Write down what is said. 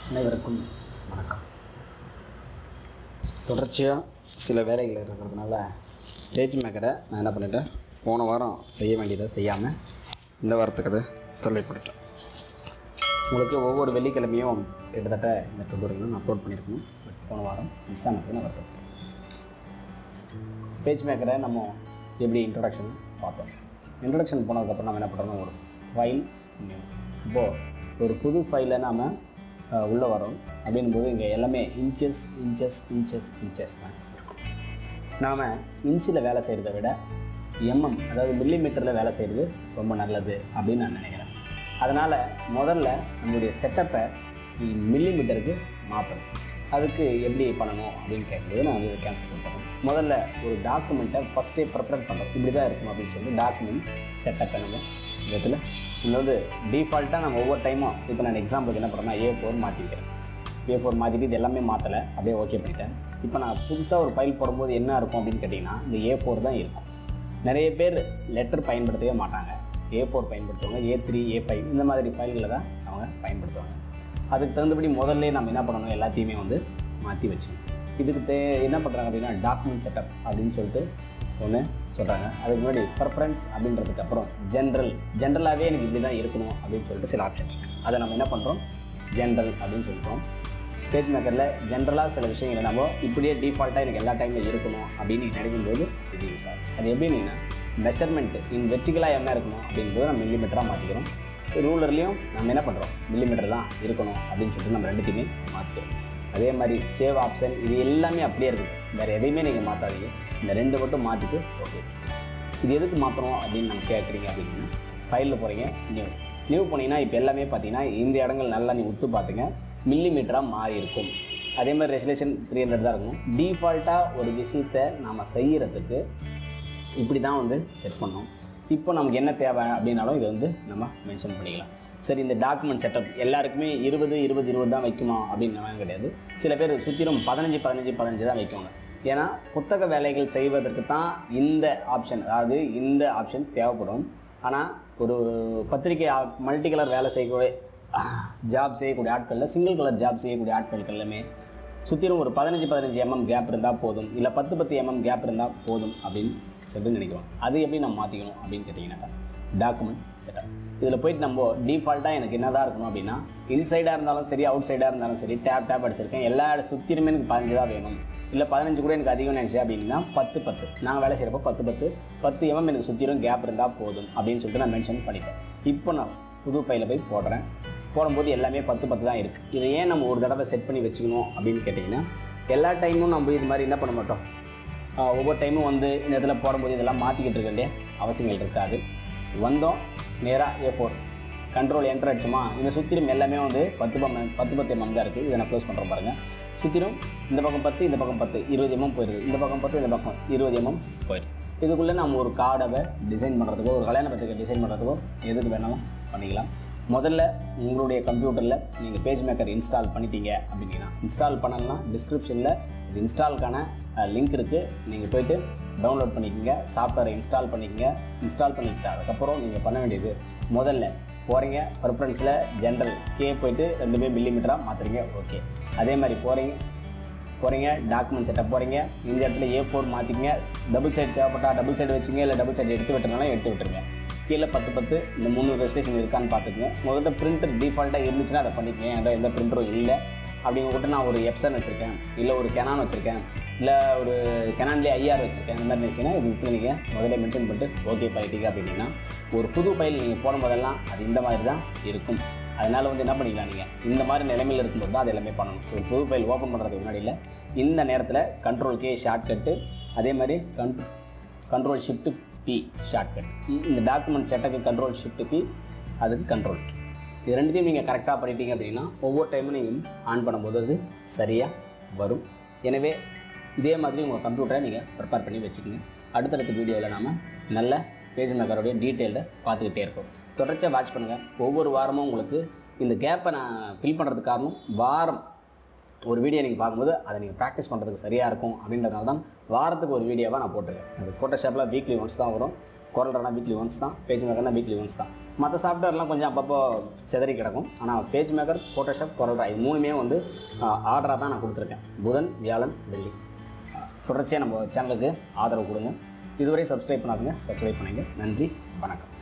அனைவருக்கும் வணக்கம் தொடர்ச்சியாக சில வேலைகள் இருக்கிறதுனால பேஜ் மேக்கரை நான் என்ன பண்ணிட்டேன் போன வாரம் செய்ய வேண்டியதை செய்யாமல் இந்த வாரத்துக்கு அதை தொல்லைப்படுத்தேன் உங்களுக்கு ஒவ்வொரு வெள்ளிக்கிழமையும் கிட்டத்தட்ட இந்த டுட்டோரியல் நான் அப்லோட் பண்ணியிருக்கணும் பட் போன வாரம் மிஸ் ஆனது நான் வருத்தப்படுறேன் பேஜ் மேக்கரை நம்ம எப்படி இன்ட்ரடக்ஷன் பார்த்தோம் இன்ட்ரடக்ஷன் போனதுக்கப்புறம் நம்ம என்ன பண்ணுறோம்னா ஒரு ஃபைல் இப்போது ஒரு புது ஃபைலை நாம் உள்ளே வரோம் அப்படின்போது இங்கே எல்லாமே இன்ச்சஸ் இன்ச்சஸ் இன்ச்சஸ் இன்ச்சஸ் தான் இருக்கும் நாம் இன்ச்சில் வேலை செய்கிறத விட எம்எம் அதாவது மில்லி மீட்டரில் வேலை செய்கிறது ரொம்ப நல்லது அப்படின்னு நான் நினைக்கிறேன் அதனால் முதல்ல நம்மளுடைய செட்டப்பை மில்லி மீட்டருக்கு மாற்றணும் அதுக்கு எப்படி பண்ணணும் அப்படின்னு கேட்கும்போது நான் வந்து கேன்சல் பண்ணுறேன் முதல்ல ஒரு டாக்குமெண்ட்டை ஃபஸ்ட்டே ப்ரிப்பேர் பண்ணுறோம் இப்படி தான் இருக்கும் அப்படின்னு சொல்லிட்டு டாக்குமெண்ட் செட்டப் பண்ணுங்க இந்த இடத்துல இதில் வந்து டிஃபால்ட்டாக நம்ம ஒவ்வொரு டைமும் இப்போ நான் எக்ஸாம்பிளுக்கு என்ன பண்ணுறேன்னா ஏ ஃபோர் மாற்றிக்கிறேன் ஏ ஃபோர் மாற்றிட்டு இது எல்லாமே மாற்றலை அப்படியே ஓகே பண்ணிட்டேன் இப்போ நான் புதுசாக ஒரு ஃபைல் போடும்போது என்ன இருக்கும் அப்படின்னு கேட்டிங்கன்னா இந்த ஏ ஃபோர் தான் இருக்கும் நிறைய பேர் லெட்டர் பயன்படுத்தவே மாட்டாங்க ஏ ஃபோர் பயன்படுத்துவாங்க ஏ த்ரீ ஏ ஃபைவ் இந்த மாதிரி ஃபைல்களை தான் அவங்க பயன்படுத்துவாங்க அதுக்கு தகுந்தபடி முதல்ல நம்ம என்ன பண்ணணும் எல்லாத்தையுமே வந்து மாற்றி வச்சுக்கணும் இதுக்கு தே என்ன பண்ணுறாங்க அப்படின்னா டாக்குமெண்ட் செட்டப் அப்படின்னு சொல்லிட்டு ஒன்று சொல்கிறாங்க அதுக்கு முன்னாடி ப்ரிஃபரன்ஸ் அப்படின்றதுக்கு அப்புறம் ஜென்ரல் ஜென்ரலாகவே எனக்கு இப்படி தான் இருக்கணும் அப்படின்னு சொல்லிட்டு சில ஆப்ஷன் இருக்குது அதை நம்ம என்ன பண்ணுறோம் ஜென்ரல் அப்படின்னு சொல்லிட்டோம் பேஜ் மேக்கரில் ஜென்ரலாக சில விஷயங்களை நம்ம இப்படியே டிஃபால்ட்டாக எனக்கு எல்லா டைமில் இருக்கணும் அப்படின்னு நீங்க நினைக்கும் போது இது யூஸ் ஆகும் அது எப்படின்னா மெஷர்மெண்ட்டு இன் வெர்டிகலாக என்ன இருக்கணும் அப்படின்றது நம்ம மில்லிமீட்டராக மாற்றிக்கிறோம் ரூலர்லேயும் நம்ம என்ன பண்ணுறோம் மில்லிமீட்டர் தான் இருக்கணும் அப்படின்னு சொல்லிட்டு நம்ம ரெண்டுத்தையுமே மாற்றிக்கிறோம் அதே மாதிரி சேவ் ஆப்ஷன் இது எல்லாமே அப்படியே இருக்குது வேறு எதையுமே நீங்கள் மாற்றாதீங்க இந்த ரெண்டு மட்டும் மாற்றிட்டு ஓகே இது எதுக்கு மாற்றணும் அப்படின்னு நம்ம கேட்குறீங்க அப்படின்னா ஃபைலில் போகிறீங்க நியூ நியூ போனீங்கன்னா இப்போ எல்லாமே பார்த்தீங்கன்னா இந்த இடங்கள் நல்லா நீ உத்து பார்த்துங்க மில்லி மீட்டராக மாறி இருக்கும் அதே மாதிரி ரெசலேஷன் த்ரீ ஹண்ட்ரட் தான் இருக்கும் டிஃபால்ட்டாக ஒரு விஷயத்தை நாம் செய்கிறதுக்கு இப்படி தான் வந்து செட் பண்ணோம் இப்போ நமக்கு என்ன தேவை அப்படின்னாலும் இதை வந்து நம்ம மென்ஷன் பண்ணிக்கலாம் சரி இந்த டாக்குமெண்ட் செட்டப் எல்லாருக்குமே இருபது இருபது இருபது தான் வைக்குமா அப்படின்னு நம்ம கிடையாது சில பேர் சுற்றிலும் பதினஞ்சு பதினஞ்சு பதினஞ்சு தான் வைக்குவாங்க ஏன்னா புத்தக வேலைகள் செய்வதற்கு தான் இந்த ஆப்ஷன் அதாவது இந்த ஆப்ஷன் தேவைப்படும் ஆனால் ஒரு பத்திரிகை மல்டி கலர் வேலை செய்யக்கூடிய ஜாப் செய்யக்கூடிய ஆட்களில் சிங்கிள் கலர் ஜாப் செய்யக்கூடிய ஆட்களுக்கு எல்லாமே சுற்றிலும் ஒரு பதினஞ்சு பதினஞ்சு எம்எம் கேப் இருந்தால் போதும் இல்லை பத்து பத்து எம்எம் கேப் இருந்தால் போதும் அப்படின்னு சொல்லிட்டு நினைக்கிறோம் அது எப்படி நம்ம மாற்றிக்கணும் அப்படின்னு கேட்டிங்கன்னாக்கா டாக்குமெண்ட் செட்டப் இதில் போயிட்டு நம்ம டிஃபால்ட்டாக எனக்கு என்னதான் இருக்கணும் அப்படின்னா இன்சைடாக இருந்தாலும் சரி அவுட் சைடாக இருந்தாலும் சரி டேப் டேப் அடிச்சிருக்கேன் எல்லா சுற்றிலுமே எனக்கு பதினஞ்சு தான் வேணும் இல்லை பதினஞ்சு கூட எனக்கு அதிகம் நினச்சேன் அப்படின்னா பத்து பத்து நான் வேலை செய்கிறப்போ பத்து பத்து பத்து எம்எம் எனக்கு சுற்றிலும் கேப் இருந்தால் போதும் அப்படின்னு சொல்லிட்டு நான் மென்ஷன் பண்ணிட்டேன் இப்போ நான் புது ஃபைலில் போய் போடுறேன் போடும்போது எல்லாமே பத்து பத்து தான் இருக்குது இதை ஏன் நம்ம ஒரு தடவை செட் பண்ணி வச்சுக்கணும் அப்படின்னு கேட்டிங்கன்னா எல்லா டைமும் நம்ம இது மாதிரி என்ன பண்ண மாட்டோம் ஆஹ் ஒவ்வொரு டைமும் வந்து இந்த இடத்துல போடும்போது இதெல்லாம் மாற்றிக்கிட்டு இருக்க வேண்டிய அவசியங்கள் இருக்காது வந்தோம் நேராக ஏ ஃபோர் கண்ட்ரோல் என்டர் அடிச்சோமா இந்த சுற்றிலும் எல்லாமே வந்து பத்து பம் பத்து பத்து எம்எம் தான் இருக்குது இதை நான் க்ளோஸ் பண்ணுறேன் பாருங்கள் சுற்றிலும் இந்த பக்கம் பத்து இந்த பக்கம் பத்து இருபது எம்எம் போயிடுது இந்த பக்கம் பத்து இந்த பக்கம் இருபது எம்எம் போயிடுது இதுக்குள்ளே நம்ம ஒரு கார்டை டிசைன் பண்ணுறதுக்கோ ஒரு கல்யாண பத்திரிக்கை டிசைன் பண்ணுறதுக்கோ எதுக்கு வேணாலும் பண்ணிக்கலாம் முதல்ல உங்களுடைய கம்ப்யூட்டரில் நீங்கள் பேஜ் மேக்கர் இன்ஸ்டால் பண்ணிட்டீங்க அப்படின்னா இன்ஸ்டால் பண்ணலாம் டிஸ்கிரிப்ஷனில் இது இன்ஸ்டாலுக்கான லிங்க் இருக்குது நீங்கள் போயிட்டு டவுன்லோட் பண்ணிக்கோங்க சாஃப்ட்வேரை இன்ஸ்டால் பண்ணிக்கோங்க இன்ஸ்டால் பண்ணிக்கிட்டு அதுக்கப்புறம் நீங்கள் பண்ண வேண்டியது முதல்ல போகிறீங்க ப்ரிஃபரன்ஸில் ஜென்ரல் கே போயிட்டு ரெண்டுமே மில்லி மீட்டராக மாற்றுறீங்க ஓகே அதே மாதிரி போகிறீங்க போகிறீங்க டாக்குமெண்ட் செட்டப் போகிறீங்க இந்த இடத்துல ஏ ஃபோர் மாற்றிக்கங்க டபுள் சைடு தேவைப்பட்டா டபுள் சைடு வச்சுங்க இல்லை டபுள் சைடு எடுத்து விட்டுறனாலும் எடுத்து விட்டுருங்க கீழே பத்து பத்து இந்த மூணு ரெஜிஸ்ட்ரேஷன் இருக்கான்னு பார்த்துக்குங்க முதல்ல பிரிண்டர் டிஃபால்ட்டாக இருந்துச்சுன்னா அதை பண்ணிக்கங்க என்கிட்ட எந்த பிரிண்டரும் இல்லை அப்படிங்கிட்ட நான் ஒரு எப்சன் வச்சுருக்கேன் இல்லை ஒரு கெனான் வச்சுருக்கேன் இல்லை ஒரு கெனான்லேயே ஐஆர் வச்சுருக்கேன் இந்த மாதிரி இருந்துச்சுன்னா இதுக்கு நீங்கள் முதல்ல மென்ஷன் பண்ணிட்டு ஓகே பண்ணிட்டீங்க அப்படின்னா ஒரு புது ஃபைல் நீங்கள் போடும் போதெல்லாம் அது இந்த மாதிரி தான் இருக்கும் அதனால் வந்து என்ன பண்ணிக்கலாம் நீங்கள் இந்த மாதிரி நிலைமையில் இருக்கும்போது தான் அது எல்லாமே பண்ணணும் ஒரு புது ஃபைல் ஓப்பன் பண்ணுறதுக்கு முன்னாடி இல்லை இந்த நேரத்தில் கண்ட்ரோல் கே ஷார்ட்கட்டு அதே மாதிரி கன் கண்ட்ரோல் ஷிஃப்ட் பி ஷார்ட்கட் இந்த டாக்குமெண்ட் செட்டக்கு கண்ட்ரோல் ஷிஃப்ட் பி அதுக்கு கண்ட்ரோல் இது ரெண்டுத்தையும் நீங்கள் கரெக்டாக பண்ணிட்டீங்க அப்படின்னா ஒவ்வொரு டைமும் நீங்கள் ஆன் பண்ணும்போது அது சரியாக வரும் எனவே இதே மாதிரி உங்கள் கம்ப்யூட்டரை நீங்கள் ப்ரிப்பேர் பண்ணி வச்சுக்கோங்க அடுத்தடுத்த வீடியோவில் நாம் நல்ல பேஜ் மேக்கருடைய டீட்டெயிலை பார்த்துக்கிட்டே இருக்கோம் தொடர்ச்சியாக வாட்ச் பண்ணுங்கள் ஒவ்வொரு வாரமும் உங்களுக்கு இந்த கேப்பை நான் ஃபில் பண்ணுறதுக்கு காரணம் வாரம் ஒரு வீடியோ நீங்கள் பார்க்கும்போது அதை நீங்கள் ப்ராக்டிஸ் பண்ணுறதுக்கு சரியாக இருக்கும் அப்படின்றதுனால தான் வாரத்துக்கு ஒரு வீடியோவாக நான் போட்டிருக்கேன் அது ஃபோட்டோஷாப்பில் வீக்லி ஒன்ஸ் தான் வரும் குரல்றனா வீக்லி ஒன்ஸ் தான் பேஜ் மேக்கர்னா வீக்லி ஒன்ஸ் தான் மற்ற சாஃப்ட்வேர்லாம் கொஞ்சம் அப்பப்போ செதறி கிடக்கும் ஆனால் பேஜ் மேக்கர் ஃபோட்டோஷாப் குரல்ரா இது மூணுமே வந்து ஆர்டராக தான் நான் கொடுத்துருக்கேன் புதன் வியாழன் வெள்ளி தொடர்ச்சியாக நம்ம சேனலுக்கு ஆதரவு கொடுங்க இதுவரை சப்ஸ்கிரைப் பண்ணாதுங்க சப்ஸ்கிரைப் பண்ணுங்க நன்றி வணக்கம்